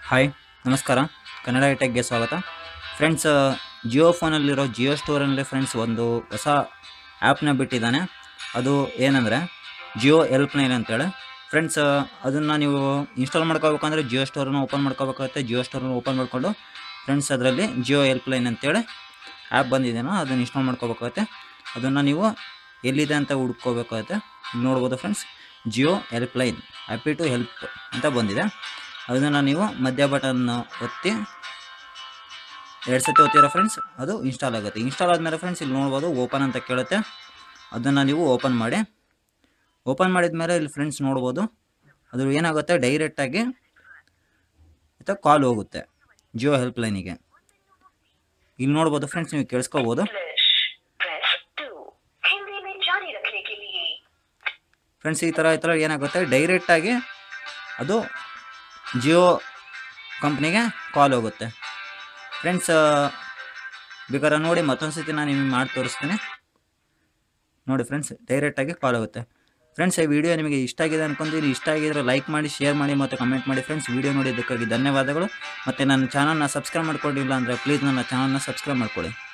hi ನಮಸ್ಕಾರ ಕನ್ನಡ ಟೆಕ್ಗೆ ಸ್ವಾಗತ ಫ್ರೆಂಡ್ಸ್ ಜಿಯೋ ಫೋನಲ್ಲಿರೋ ಜಿಯೋ ಸ್ಟೋರಲ್ಲಿ ಫ್ರೆಂಡ್ಸ್ ಒಂದು ಹೊಸ ಆ್ಯಪ್ನ ಬಿಟ್ಟಿದ್ದಾನೆ ಅದು ಏನಂದರೆ ಜಿಯೋ ಹೆಲ್ಪ್ಲೈನ್ ಅಂತೇಳಿ ಫ್ರೆಂಡ್ಸ್ ಅದನ್ನು ನೀವು ಇನ್ಸ್ಟಾಲ್ ಮಾಡ್ಕೋಬೇಕಂದ್ರೆ ಜಿಯೋ ಸ್ಟೋರನ್ನು ಓಪನ್ ಮಾಡ್ಕೋಬೇಕಾಗುತ್ತೆ ಜಿಯೋ ಸ್ಟೋರನ್ನು ಓಪನ್ ಮಾಡಿಕೊಂಡು ಫ್ರೆಂಡ್ಸ್ ಅದರಲ್ಲಿ ಜಿಯೋ ಹೆಲ್ಪ್ಲೈನ್ ಅಂತೇಳಿ ಆ್ಯಪ್ ಬಂದಿದೆಯೋ ಅದನ್ನು ಇನ್ಸ್ಟಾಲ್ ಮಾಡ್ಕೋಬೇಕಾಗುತ್ತೆ ಅದನ್ನು ನೀವು ಎಲ್ಲಿದೆ ಅಂತ ಹುಡ್ಕೋಬೇಕಾಗುತ್ತೆ ಇಲ್ಲಿ ನೋಡ್ಬೋದು friends Jio helpline happy to help ಅಂತ ಬಂದಿದೆ ಅದನ್ನು ನೀವು ಮಧ್ಯ ಬಟನ್ ಒತ್ತಿ ಎರಡು ಸತಿ ಒತ್ತಿರೋ ಫ್ರೆಂಡ್ಸ್ ಅದು ಇನ್ಸ್ಟಾಲ್ ಆಗುತ್ತೆ ಇನ್ಸ್ಟಾಲ್ ಆದಮೇಲೆ ಫ್ರೆಂಡ್ಸ್ ಇಲ್ಲಿ ನೋಡ್ಬೋದು ಓಪನ್ ಅಂತ ಕೇಳುತ್ತೆ ಅದನ್ನು ನೀವು ಓಪನ್ ಮಾಡಿ ಓಪನ್ ಮಾಡಿದ ಮೇಲೆ ಇಲ್ಲಿ ಫ್ರೆಂಡ್ಸ್ ನೋಡ್ಬೋದು ಅದು ಏನಾಗುತ್ತೆ ಡೈರೆಕ್ಟಾಗಿ ಅಥವಾ ಕಾಲ್ ಹೋಗುತ್ತೆ ಜಿಯೋ ಹೆಲ್ಪ್ಲೈನಿಗೆ ಇಲ್ಲಿ ನೋಡ್ಬೋದು ಫ್ರೆಂಡ್ಸ್ ನೀವು ಕೇಳಿಸ್ಕೋಬೋದು इंग्लिश प्रेस टू हिंदी में जारी रखने के लिए ಫ್ರೆಂಡ್ಸ್ ಈ ಥರ ಈ ಥರ ಏನಾಗುತ್ತೆ ಡೈರೆಕ್ಟಾಗಿ ಅದು ಜಿಯೋ ಕಂಪ್ನಿಗೆ ಕಾಲ್ ಹೋಗುತ್ತೆ ಫ್ರೆಂಡ್ಸ್ ಬೇಕಾದ್ರೆ ನೋಡಿ ಮತ್ತೊಂದು ಸತಿ ನಾನು ನಿಮಗೆ ಮಾಡಿ ತೋರಿಸ್ತೀನಿ ನೋಡಿ ಫ್ರೆಂಡ್ಸ್ ಡೈರೆಕ್ಟಾಗಿ ಕಾಲ್ ಹೋಗುತ್ತೆ ಫ್ರೆಂಡ್ಸ್ ಈ ವಿಡಿಯೋ ನಿಮಗೆ ಇಷ್ಟ ಆಗಿದೆ ಅನ್ಕೊಂತೀನಿ ಇಷ್ಟ ಆಗಿದ್ರೆ ಲೈಕ್ ಮಾಡಿ ಶೇರ್ ಮಾಡಿ ಮತ್ತು ಕಮೆಂಟ್ ಮಾಡಿ ಫ್ರೆಂಡ್ಸ್ ವಿಡಿಯೋ ನೋಡಿದ್ದಕ್ಕಾಗಿ ಧನ್ಯವಾದಗಳು ಮತ್ತು ನನ್ನ ಚಾನಲ್ನ ಸಬ್ಸ್ಕ್ರೈಬ್ ಮಾಡ್ಕೊಂಡಿಲ್ಲ ಅಂದರೆ ಪ್ಲೀಸ್ ನನ್ನ ಚಾನಲ್ನ ಸಬ್ಸ್ಕ್ರೈಬ್ ಮಾಡ್ಕೊಳ್ಳಿ